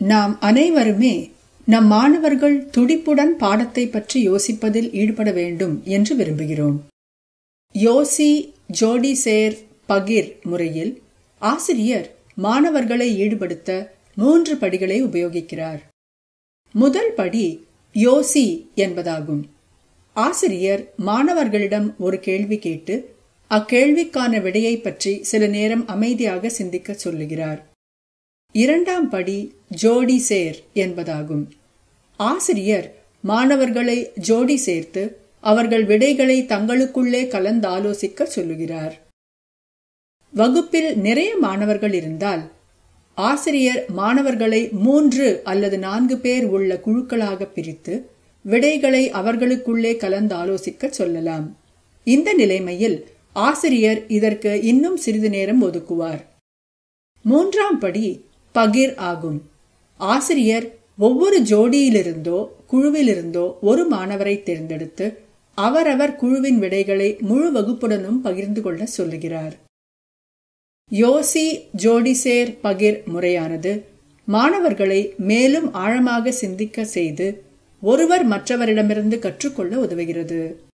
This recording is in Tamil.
நாம் அனைவருமே நம் மாணவர்கள் துடிப்புடன் பாடத்தை பற்றி யோசிப்பதில் ஈடுபட வேண்டும் என்று விரும்புகிறோம் யோசி ஜோடி சேர் பகிர் முறையில் ஆசிரியர் மாணவர்களை ஈடுபடுத்த மூன்று படிகளை உபயோகிக்கிறார் முதல் படி யோசி என்பதாகும் ஆசிரியர் மாணவர்களிடம் ஒரு கேள்வி கேட்டு அக்கேள்விக்கான விடையை பற்றி சில நேரம் அமைதியாக சிந்திக்க சொல்லுகிறார் இரண்டாம் படி ஜோடி சேர் என்பதாகும் ஆசிரியர் மாணவர்களை ஜோடி சேர்த்து அவர்கள் விடைகளை தங்களுக்குள்ளே கலந்தாலோசிக்க சொல்லுகிறார் வகுப்பில் நிறைய மாணவர்கள் இருந்தால் ஆசிரியர் மாணவர்களை மூன்று அல்லது நான்கு பேர் உள்ள குழுக்களாக பிரித்து விடைகளை அவர்களுக்குள்ளே கலந்தாலோசிக்க சொல்லலாம் இந்த நிலைமையில் ஆசிரியர் இதற்கு இன்னும் சிறிது நேரம் ஒதுக்குவார் மூன்றாம் படி பகிர் ஆகும் ஆசிரியர் ஒவ்வொரு ஜோடியிலிருந்தோ குழுவிலிருந்தோ ஒரு மாணவரை தேர்ந்தெடுத்து அவரவர் குழுவின் விடைகளை முழு வகுப்புடனும் பகிர்ந்து கொள்ள சொல்லுகிறார் யோசி ஜோடிசேர் பகிர் முறையானது மாணவர்களை மேலும் ஆழமாக சிந்திக்க செய்து ஒருவர் மற்றவரிடமிருந்து கற்றுக்கொள்ள உதவுகிறது